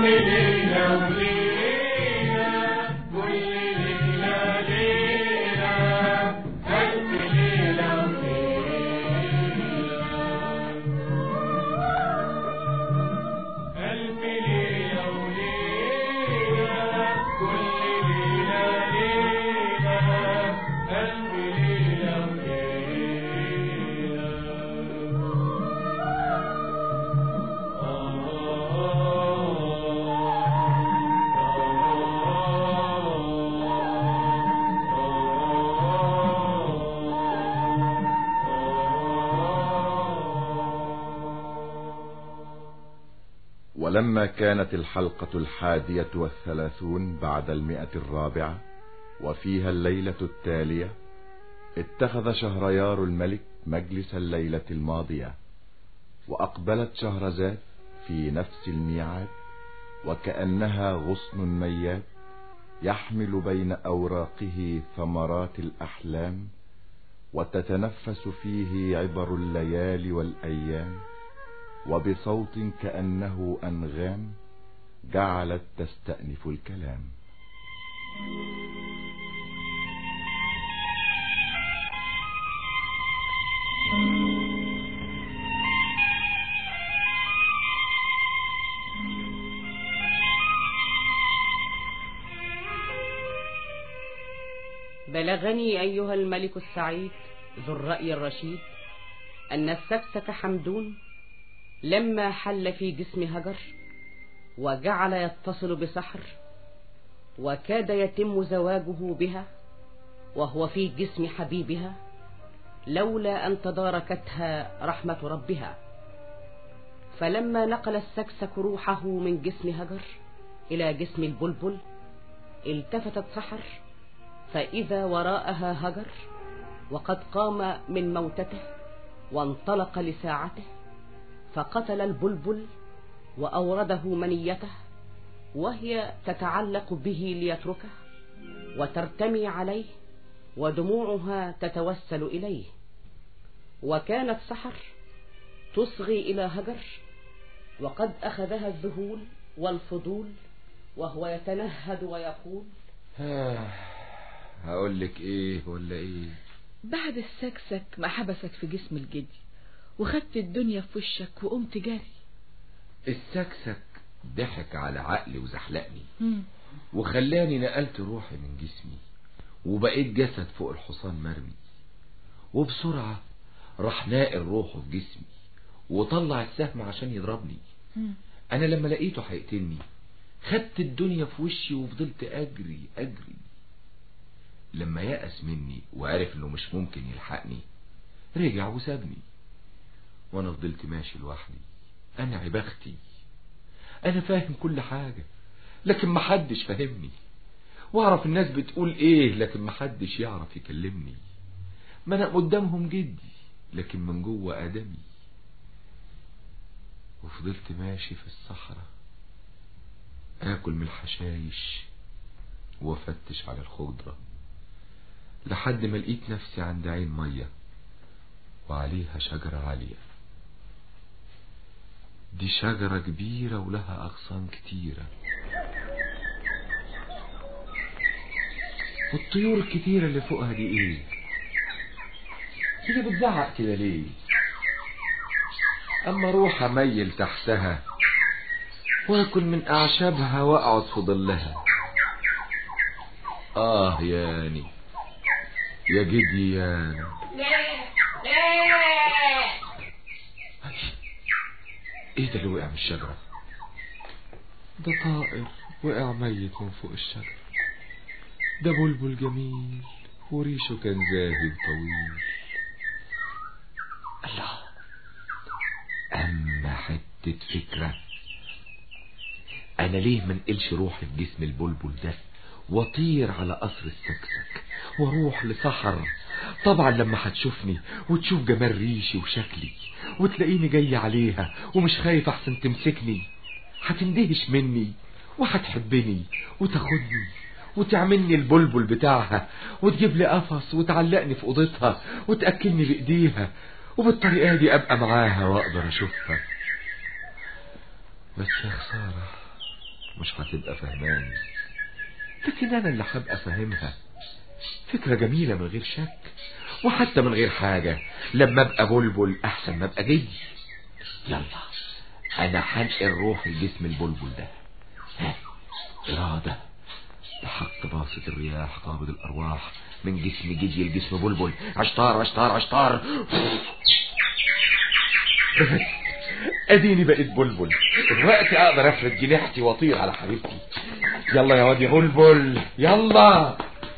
ليلة وليلة كل ليلة ليلة ألف ليلة وليلة ألف ليلة وليلة كل ليلة ليلة ألف ليلة ولما كانت الحلقة الحادية والثلاثون بعد المئة الرابعة وفيها الليلة التالية اتخذ شهريار الملك مجلس الليلة الماضية وأقبلت شهرزاد في نفس الميعاد وكأنها غصن ميات يحمل بين أوراقه ثمرات الأحلام وتتنفس فيه عبر الليالي والأيام وبصوت كأنه أنغام جعلت تستأنف الكلام بلغني أيها الملك السعيد ذو الرأي الرشيد أن السكسك حمدون لما حل في جسم هجر وجعل يتصل بسحر وكاد يتم زواجه بها وهو في جسم حبيبها لولا أن تداركتها رحمة ربها فلما نقل السكسك روحه من جسم هجر إلى جسم البلبل التفتت سحر فإذا وراءها هجر وقد قام من موتته وانطلق لساعته فقتل البلبل وأورده منيته وهي تتعلق به ليتركه وترتمي عليه ودموعها تتوسل إليه وكانت سحر تصغي إلى هجر وقد أخذها الذهول والفضول وهو يتنهد ويقول هقول لك ايه ولا ايه بعد السكسك ما حبسك في جسم الجدي وخدت الدنيا في وشك وقمت جاري السكسك ضحك على عقلي وزحلقني مم. وخلاني نقلت روحي من جسمي وبقيت جسد فوق الحصان مرمي وبسرعة راح ناقل روحه في جسمي وطلع السهم عشان يضربني مم. انا لما لقيته هيقتلني خدت الدنيا في وشي وفضلت اجري اجري لما يأس مني وعرف انه مش ممكن يلحقني رجع وسابني وانا فضلت ماشي لوحدي انا عبختي انا فاهم كل حاجة لكن محدش فاهمني واعرف الناس بتقول ايه لكن محدش يعرف يكلمني ما انا قدامهم جدي لكن من جوه ادمي وفضلت ماشي في الصحراء اكل من الحشايش وافتش على الخضرة لحد ما لقيت نفسي عند عين مية وعليها شجرة عالية دي شجرة كبيرة ولها أغصان كتيرة والطيور الكتيرة اللي فوقها دي ايه كده بتزعق كده ليه اما اروح اميل تحتها واكل من اعشابها واقعد في ظلها اه ياني يا جدي ياني ايه ده اللي وقع من الشجرة ده طائر وقع ميت من فوق الشجرة ده بلبل جميل وريشه كان زاهي طويل الله اما حتة فكرة انا ليه منقلش روحي في جسم البلبل ده واطير على قصر السكسك واروح لصحر طبعا لما هتشوفني وتشوف جمال ريشي وشكلي وتلاقيني جاي عليها ومش خايف احسن تمسكني هتندهش مني وهتحبني وتاخدني وتعملني البلبل بتاعها وتجيب لي قفص وتعلقني في اوضتها وتاكلني بايديها وبالطريقه دي ابقى معاها واقدر اشوفها بس يا خساره مش هتبقى فهماني لكن انا اللي هبقى فاهمها فكرة جميلة من غير شك وحتى من غير حاجة لما ابقى بلبل احسن ما ابقى جدي يلا انا هنقل روح الجسم البلبل ده ها إرادة بحق باسط الرياح قابض الأرواح من جسم جدي لجسم بلبل عشتار عشتار عشتار اديني بقيت بلبل دلوقتي اقدر افرد جناحتي واطير على حبيبتي يلا يا واد يا بلبل يلا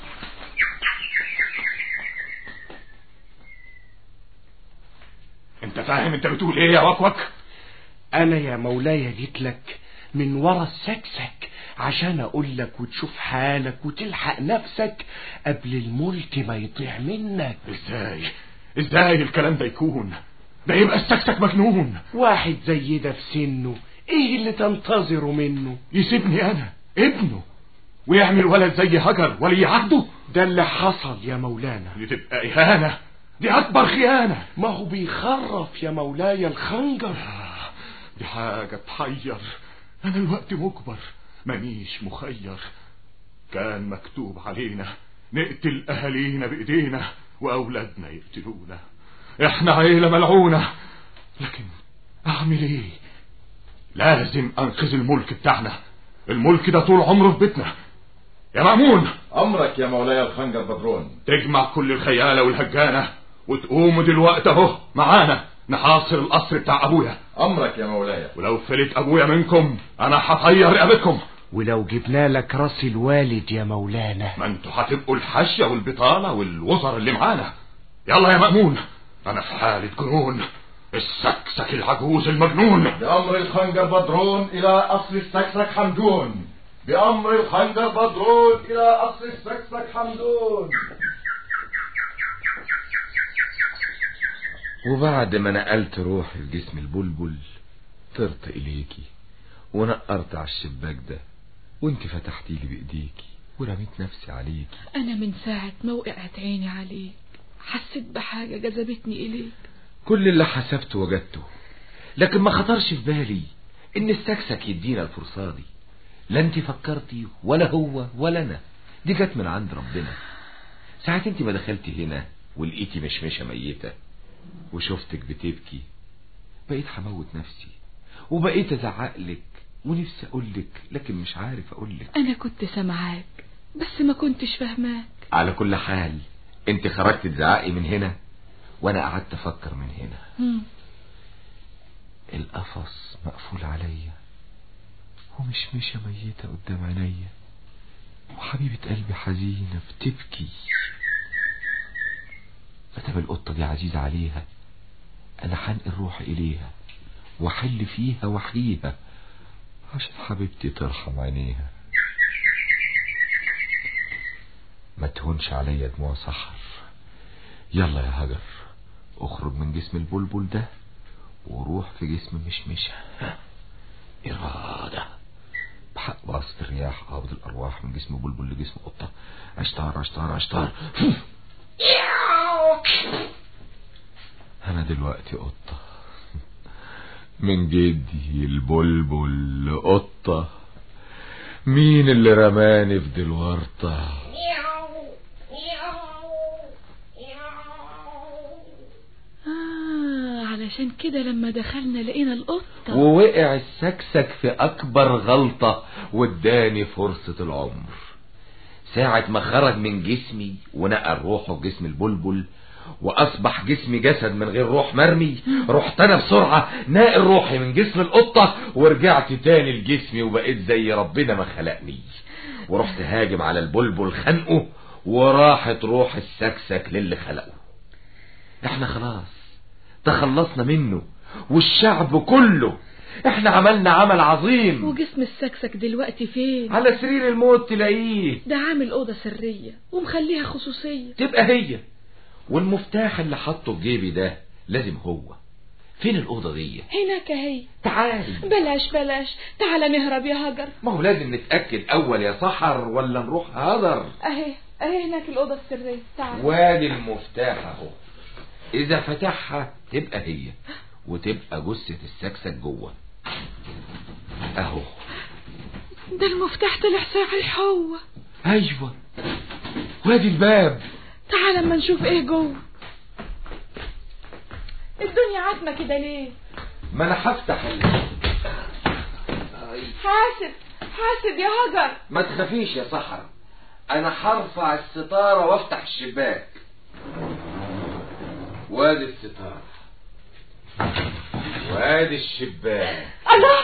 انت فاهم انت بتقول ايه يا وكوك انا يا مولاي جيت لك من ورا السكسك عشان اقول لك وتشوف حالك وتلحق نفسك قبل الملك ما يضيع منك ازاي ازاي الكلام ده يكون ده يبقى السكسك مجنون واحد زي ده في سنه ايه اللي تنتظره منه يسيبني انا ابنه ويعمل ولد زي هجر ولي عهده ده اللي حصل يا مولانا دي تبقى اهانة دي اكبر خيانة ما هو بيخرف يا مولاي الخنجر آه، دي حاجة تحير انا الوقت مجبر مانيش مخير كان مكتوب علينا نقتل اهالينا بايدينا واولادنا يقتلونا احنا عيلة ملعونة لكن اعمل ايه لازم انقذ الملك بتاعنا الملك ده طول عمره في بيتنا يا مأمون أمرك يا مولاي الخنجر بدرون تجمع كل الخيالة والهجانة وتقوموا دلوقتي اهو معانا نحاصر القصر بتاع ابويا أمرك يا مولاي ولو فلت ابويا منكم انا هطير رقبتكم ولو جبنا لك راس الوالد يا مولانا ما انتوا هتبقوا الحاشية والبطالة والوزر اللي معانا يلا يا مأمون انا في حالة جنون السكسك العجوز المجنون بأمر الخنجر بدرون إلى قصر السكسك حمدون بأمر الخنجر بدرون إلى قصر السكسك حمدون وبعد ما نقلت روحي في جسم البلبل طرت إليكي ونقرت على الشباك ده وانت فتحتي لي بإيديكي ورميت نفسي عليكي أنا من ساعة ما وقعت عيني عليك حسيت بحاجة جذبتني إليك كل اللي حسبته وجدته لكن ما خطرش في بالي ان السكسك يدينا الفرصة دي لا انت فكرتي ولا هو ولا انا دي جت من عند ربنا ساعة انت ما دخلتي هنا ولقيتي مشمشة ميتة وشفتك بتبكي بقيت هموت نفسي وبقيت ازعقلك ونفسي اقولك لكن مش عارف اقولك أنا كنت سامعاك بس ما كنتش فاهماك على كل حال انت خرجت تزعقي من هنا وانا قعدت افكر من هنا مم. القفص مقفول عليا ومشمشة ميتة قدام عينيا وحبيبة قلبي حزينة بتبكي مادام القطة دي عزيزة عليها أنا حنقل روحي إليها وحل فيها وحيها عشان حبيبتي ترحم عينيها ما تهونش عليا دموع سحر يلا يا هجر اخرج من جسم البلبل ده وروح في جسم مشمشة ها. إرادة بحق باسط الرياح قابض الأرواح من جسم بلبل لجسم قطة أشتار أشتار أشتار أنا دلوقتي قطة من جدي البلبل لقطة مين اللي رماني في دلورطة آه علشان كده لما دخلنا لقينا القطة ووقع السكسك في أكبر غلطة واداني فرصة العمر ساعة ما خرج من جسمي ونقل روحه في جسم البلبل وأصبح جسمي جسد من غير روح مرمي رحت أنا بسرعة ناقل روحي من جسم القطة ورجعت تاني لجسمي وبقيت زي ربنا ما خلقني ورحت هاجم على البلبل خنقه وراحت روح السكسك للي خلقه احنا خلاص تخلصنا منه والشعب كله احنا عملنا عمل عظيم وجسم السكسك دلوقتي فين على سرير الموت تلاقيه ده عامل أوضة سرية ومخليها خصوصية تبقى هي والمفتاح اللي حطه في جيبي ده لازم هو فين الأوضة دي هناك اهي تعالي بلاش بلاش تعالى نهرب يا هجر ما هو لازم نتأكد أول يا سحر ولا نروح هدر اهي اهي هناك الأوضة السرية تعالى وادي المفتاح اهو إذا فتحها تبقى هي وتبقى جثة السكسك جوه أهو ده المفتاح طلع صحيح هو ايوه وادي الباب تعال اما نشوف ايه جوه الدنيا عتمة كده ليه ما انا هفتح حاسب حاسب يا هجر ما تخافيش يا سحر انا هرفع الستارة وافتح الشباك وادي الستارة وادي الشباك الله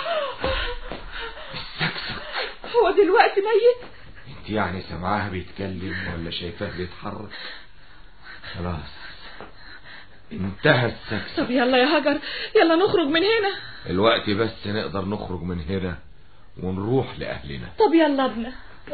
هو دلوقتي ميت انت يعني سمعها بيتكلم ولا شايفاه بيتحرك خلاص انتهى السكس طب يلا يا هجر يلا نخرج من هنا الوقت بس نقدر نخرج من هنا ونروح لأهلنا طب يلا ابنا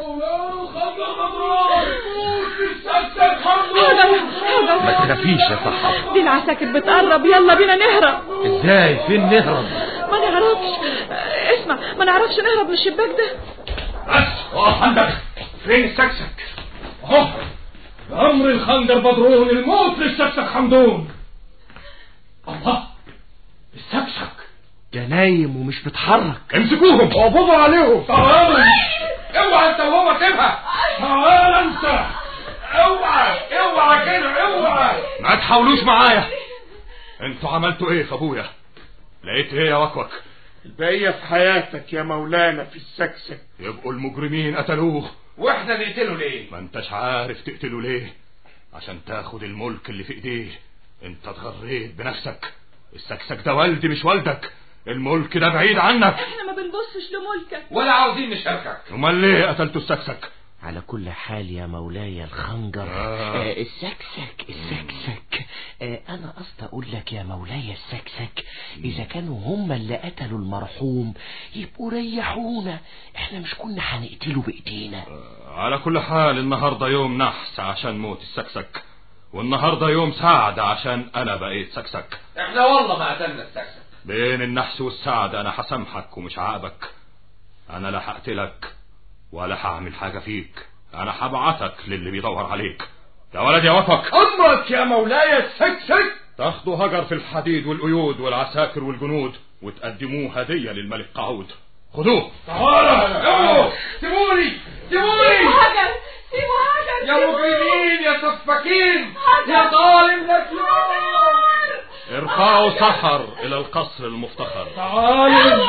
ما تخافيش يا سحر دي العساكر بتقرب يلا بينا نهرب ازاي فين نهرب ما نعرفش اسمع ما نعرفش نهرب من الشباك ده بس اقف عندك فين السكسك اهو بأمر الخنجر بدرون الموت للسكسك حمدون الله السكسك ده نايم ومش بيتحرك امسكوهم اقبضوا عليهم تعالوا اوعى انت وهو سيبها تعال انت اوعى اوعى كده اوعى ما تحاولوش معايا انتوا عملتوا ايه في ابويا لقيت ايه يا وكوك البقية في حياتك يا مولانا في السكسك يبقوا المجرمين قتلوه واحنا نقتله ليه ما انتش عارف تقتله ليه عشان تاخد الملك اللي في ايديه انت اتغريت بنفسك السكسك ده والدي مش والدك الملك ده بعيد عنك احنا ما بنبصش لملكك ولا عاوزين نشاركك امال ليه قتلتوا السكسك على كل حال يا مولاي الخنجر آه. آه السكسك السكسك آه انا قصد اقول لك يا مولاي السكسك اذا كانوا هم اللي قتلوا المرحوم يبقوا ريحونا احنا مش كنا هنقتله بايدينا على كل حال النهارده يوم نحس عشان موت السكسك والنهارده يوم سعد عشان انا بقيت سكسك احنا والله ما قتلنا السكسك بين النحس والسعد انا هسامحك ومش عاقبك انا لا هقتلك ولا هعمل حاجه فيك انا هبعتك للي بيدور عليك يا ولد يا وفك امرك يا مولاي السكسك تاخدوا هجر في الحديد والقيود والعساكر والجنود وتقدموه هديه للملك قعود خدوه تعالوا سيبوني سيبوني هجر سيبوا هجر يا مجرمين يا سفاكين يا ظالم لك ارفعوا سحر الى القصر المفتخر سيبوني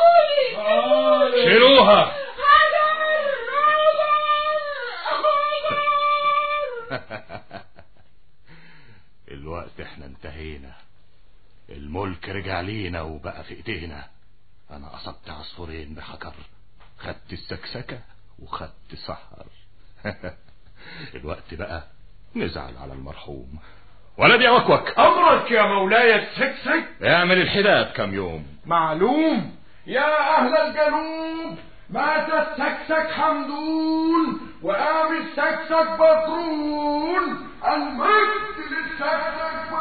شيلوها الوقت احنا انتهينا الملك رجع لينا وبقى في ايدينا انا اصبت عصفورين بحجر خدت السكسكة وخدت سحر الوقت بقى نزعل على المرحوم ولد يا وكوك امرك يا مولاي السكسك اعمل الحداد كم يوم معلوم يا اهل الجنوب مات السكسك حمدون وقام السكسك بطرون المجد للسكسك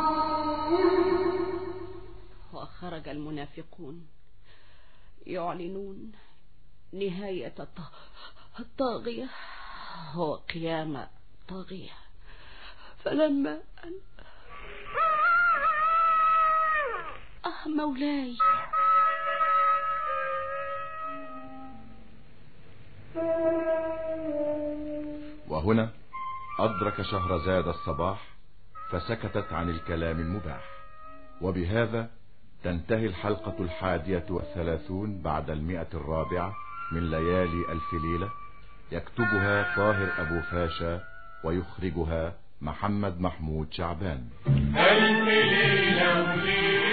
بطرون وخرج المنافقون يعلنون نهاية الط- الطاغية وقيام طاغية فلما أن... آه مولاي وهنا أدرك شهرزاد الصباح فسكتت عن الكلام المباح وبهذا تنتهي الحلقة الحادية والثلاثون بعد المئة الرابعة من ليالي ألف ليلة يكتبها طاهر أبو فاشا ويخرجها محمد محمود شعبان ألف ليلة وليلة